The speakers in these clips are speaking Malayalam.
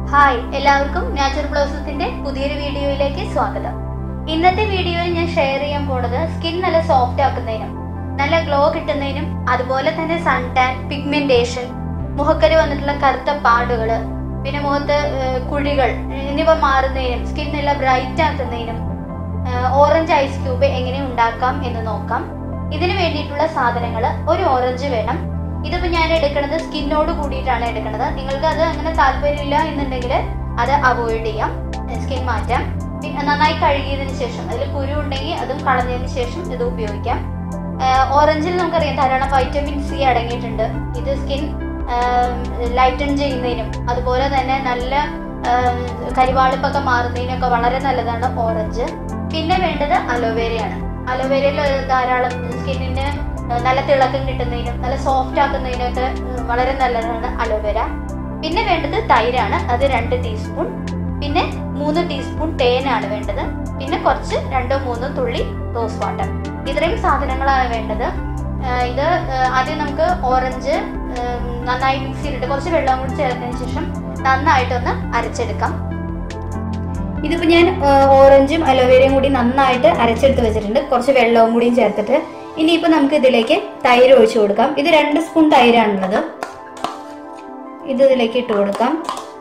ഹായ് എല്ലാവർക്കും നാച്ചുറൽ ബ്ലൗസസിന്റെ പുതിയൊരു വീഡിയോയിലേക്ക് സ്വാഗതം ഇന്നത്തെ വീഡിയോയിൽ ഞാൻ ഷെയർ ചെയ്യാൻ പോണത് സ്കിൻ നല്ല സോഫ്റ്റ് ആക്കുന്നതിനും നല്ല ഗ്ലോ കിട്ടുന്നതിനും അതുപോലെ തന്നെ സൺ ടാൻ പിഗ്മെന്റേഷൻ മുഖക്കരി വന്നിട്ടുള്ള കറുത്ത പാടുകൾ പിന്നെ മുഖത്ത് ഏഹ്, കുഴികൾ എന്നിവ മാറുന്നതിനും സ്കിൻ നല്ല ബ്രൈറ്റ് ആക്കുന്നതിനും ഓറഞ്ച് ഐസ് ക്യൂബ് എങ്ങനെ ഉണ്ടാക്കാം എന്ന് നോക്കാം ഇതിന് വേണ്ടിയിട്ടുള്ള സാധനങ്ങൾ ഒരു ഓറഞ്ച് വേണം ഇതിപ്പോൾ ഞാൻ എടുക്കുന്നത് സ്കിന്നോട് കൂടിയിട്ടാണ് എടുക്കുന്നത് നിങ്ങൾക്ക് അത് അങ്ങനെ താല്പര്യമില്ല എന്നുണ്ടെങ്കിൽ അത് അവോയ്ഡ് ചെയ്യാം സ്കിൻ മാറ്റാം പിന്നെ നന്നായി കഴുകിയതിന് ശേഷം അതിൽ കുരു ഉണ്ടെങ്കിൽ അതും കളഞ്ഞതിന് ശേഷം ഇത് ഉപയോഗിക്കാം ഓറഞ്ചിൽ നമുക്കറിയാം ധാരാളം വൈറ്റമിൻ സി അടങ്ങിയിട്ടുണ്ട് ഇത് സ്കിൻ ലൈറ്റൺ ചെയ്യുന്നതിനും അതുപോലെ തന്നെ നല്ല ആം, കരിവാളിപ്പൊക്കെ മാറുന്നതിനൊക്കെ വളരെ നല്ലതാണ് ഓറഞ്ച് പിന്നെ വേണ്ടത് അലോവേരയാണ് അലോവേരയിൽ ധാരാളം സ്കിന്നിന് നല്ല തിളക്കം കിട്ടുന്നതിനും നല്ല സോഫ്റ്റ് ആക്കുന്നതിനൊക്കെ ഉം, വളരെ നല്ലതാണ് അലോവേര പിന്നെ വേണ്ടത് തൈരാണ് അത് രണ്ട് ടീസ്പൂൺ പിന്നെ മൂന്ന് ടീസ്പൂൺ തേനാണ് വേണ്ടത് പിന്നെ കുറച്ച് രണ്ടോ മൂന്നോ തുള്ളി റോസ് വാട്ടർ ഇത്രയും സാധനങ്ങളാണ് വേണ്ടത് ആ, ഇത് ആ, ആദ്യം നമുക്ക് ഓറഞ്ച് ഉം, നന്നായി മിക്സ് ചെയ്തിട്ട് കുറച്ച് വെള്ളം കൂടി ചേർത്തതിന് ശേഷം നന്നായിട്ടൊന്ന് അരച്ചെടുക്കാം ഇതിപ്പോ ഞാൻ ആ, ഓറഞ്ചും അലോവേരയും കൂടി നന്നായിട്ട് അരച്ചെടുത്ത് വെച്ചിട്ടുണ്ട് കുറച്ച് വെള്ളവും കൂടിയും ചേർത്തിട്ട് ഇനിയിപ്പോ നമുക്ക് ഇതിലേക്ക് തൈര് ഒഴിച്ചു കൊടുക്കാം ഇത് രണ്ട് സ്പൂൺ തൈരാണുള്ളത് ഇത് ഇതിലേക്ക് ഇട്ട് കൊടുക്കാം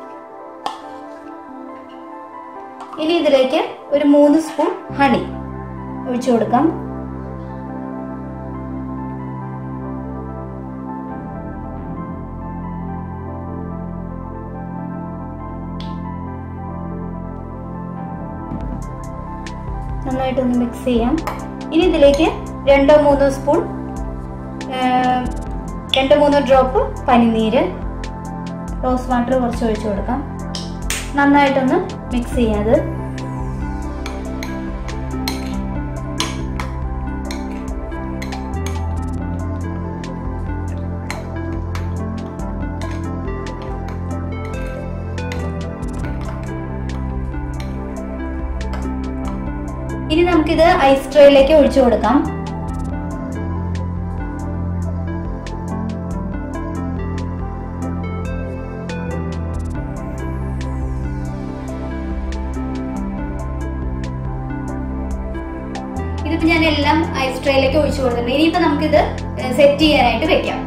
ഇനി ഇതിലേക്ക് ഒരു മൂന്ന് സ്പൂൺ ഹണി ഒഴിച്ചു കൊടുക്കാം നന്നായിട്ടൊന്ന് മിക്സ് ചെയ്യാം ഇനി ഇതിലേക്ക് രണ്ടോ മൂന്നോ സ്പൂൺ ആ, രണ്ടോ മൂന്നോ ഡ്രോപ്പ് പനിനീര് റോസ് വാട്ടർ കുറച്ച് ഒഴിച്ചു കൊടുക്കാം നന്നായിട്ടൊന്ന് മിക്സ് ചെയ്യാത് ഇനി നമുക്കിത് ഐസ് ട്രേയിലേക്ക് ഒഴിച്ചു കൊടുക്കാം ഇതിപ്പോ ഞാൻ എല്ലാം ഐസ് ട്രേയിലേക്ക് ഒഴിച്ചു കൊടുത്തിട്ടുണ്ട് ഇനിയിപ്പോ നമുക്കിത് സെറ്റ് ചെയ്യാനായിട്ട് വെക്കാം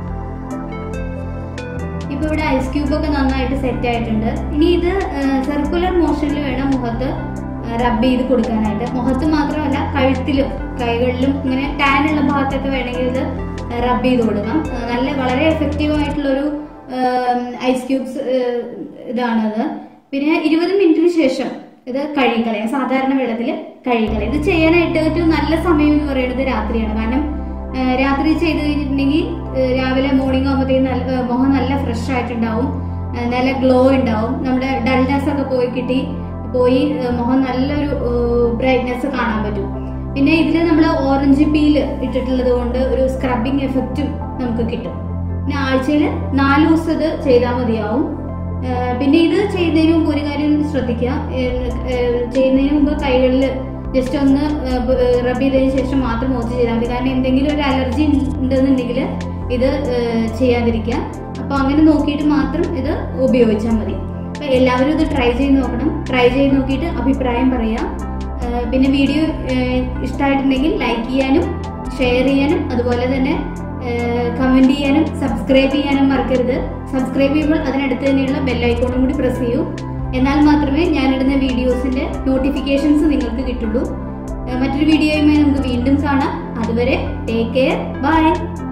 ഇപ്പൊ ഇവിടെ ഐസ് ക്യൂബ് ഒക്കെ നന്നായിട്ട് സെറ്റ് ആയിട്ടുണ്ട് ഇനി ഇത് സർക്കുലർ മോഷനിൽ വേണം മുഖത്ത് റബ്ബ് ചെയ്ത് കൊടുക്കാനായിട്ട് മുഖത്ത് മാത്രമല്ല കഴുത്തിലും കൈകളിലും ഇങ്ങനെ ടാൻ ഉള്ള ഭാഗത്തൊക്കെ വേണമെങ്കിൽ ഇത് റബ്ബ് ചെയ്ത് കൊടുക്കാം ആ, നല്ല വളരെ എഫക്റ്റീവ് ആയിട്ടുള്ളൊരു ഐസ് ക്യൂബ്സ് ഇതാണത് പിന്നെ ഇരുപത് മിനിറ്റിന് ശേഷം ഇത് കഴുകിക്കളയാം സാധാരണ വെള്ളത്തിൽ കഴുകിക്കളയാം ഇത് ചെയ്യാനായിട്ട് ഏറ്റവും നല്ല സമയം എന്ന് പറയുന്നത് രാത്രിയാണ് കാരണം ആ, രാത്രി ചെയ്ത് കഴിഞ്ഞിട്ടുണ്ടെങ്കിൽ ആ, രാവിലെ മോർണിംഗ് ആകുമ്പോഴത്തേക്കും നല്ല ആ, മുഖം നല്ല ഫ്രഷ് ആയിട്ടുണ്ടാവും ആ, നല്ല ഗ്ലോ ഉണ്ടാവും നമ്മുടെ ഡൾനെസ് ഒക്കെ പോയി കിട്ടി പോയി ആ, മുഖം നല്ലൊരു ബ്രൈറ്റ്നെസ് കാണാൻ പറ്റും പിന്നെ ഇതിൽ നമ്മൾ ഓറഞ്ച് പീല് ഇട്ടിട്ടുള്ളത് കൊണ്ട് ഒരു സ്ക്രബിങ് എഫക്റ്റും നമുക്ക് കിട്ടും പിന്നെ ആഴ്ചയിൽ നാല് ദിവസം ഇത് ചെയ്താൽ മതിയാവും ആ, പിന്നെ ഇത് ചെയ്യുന്നതിന് മുമ്പ് ഒരു കാര്യം ശ്രദ്ധിക്കുക ഏ, ഏ, ചെയ്യുന്നതിന് മുമ്പ് കൈകളിൽ ജസ്റ്റ് ഒന്ന് റബ് ചെയ്തതിന് ശേഷം മാത്രം മോച്ച് ചെയ്താൽ മതി കാരണം എന്തെങ്കിലും ഒരു അലർജി ഉണ്ടെന്നുണ്ടെങ്കിൽ ഇത് ഏ, ചെയ്യാതിരിക്കുക അപ്പോൾ അങ്ങനെ നോക്കിയിട്ട് മാത്രം ഇത് ഉപയോഗിച്ചാൽ മതി അപ്പോൾ എല്ലാവരും ഇത് ട്രൈ ചെയ്ത് നോക്കണം ട്രൈ ചെയ്ത് നോക്കിയിട്ട് അഭിപ്രായം പറയാം ആ, പിന്നെ വീഡിയോ ഇഷ്ടമായിട്ടുണ്ടെങ്കിൽ ലൈക്ക് ചെയ്യാനും ഷെയർ ചെയ്യാനും അതുപോലെ തന്നെ കമന്റ് ചെയ്യാനും സബ്സ്ക്രൈബ് ചെയ്യാനും മറക്കരുത് സബ്സ്ക്രൈബ് ചെയ്യുമ്പോൾ അതിനടുത്ത് തന്നെയുള്ള ബെല്ലൈക്കോണും കൂടി പ്രസ് ചെയ്യൂ എന്നാൽ മാത്രമേ ഞാനിടുന്ന വീഡിയോസിന്റെ നോട്ടിഫിക്കേഷൻസ് നിങ്ങൾക്ക് കിട്ടുള്ളൂ ഏഹ് മറ്റൊരു വീഡിയോയുമായി നമുക്ക് വീണ്ടും കാണാം അതുവരെ ടേക്ക് കെയർ ബൈ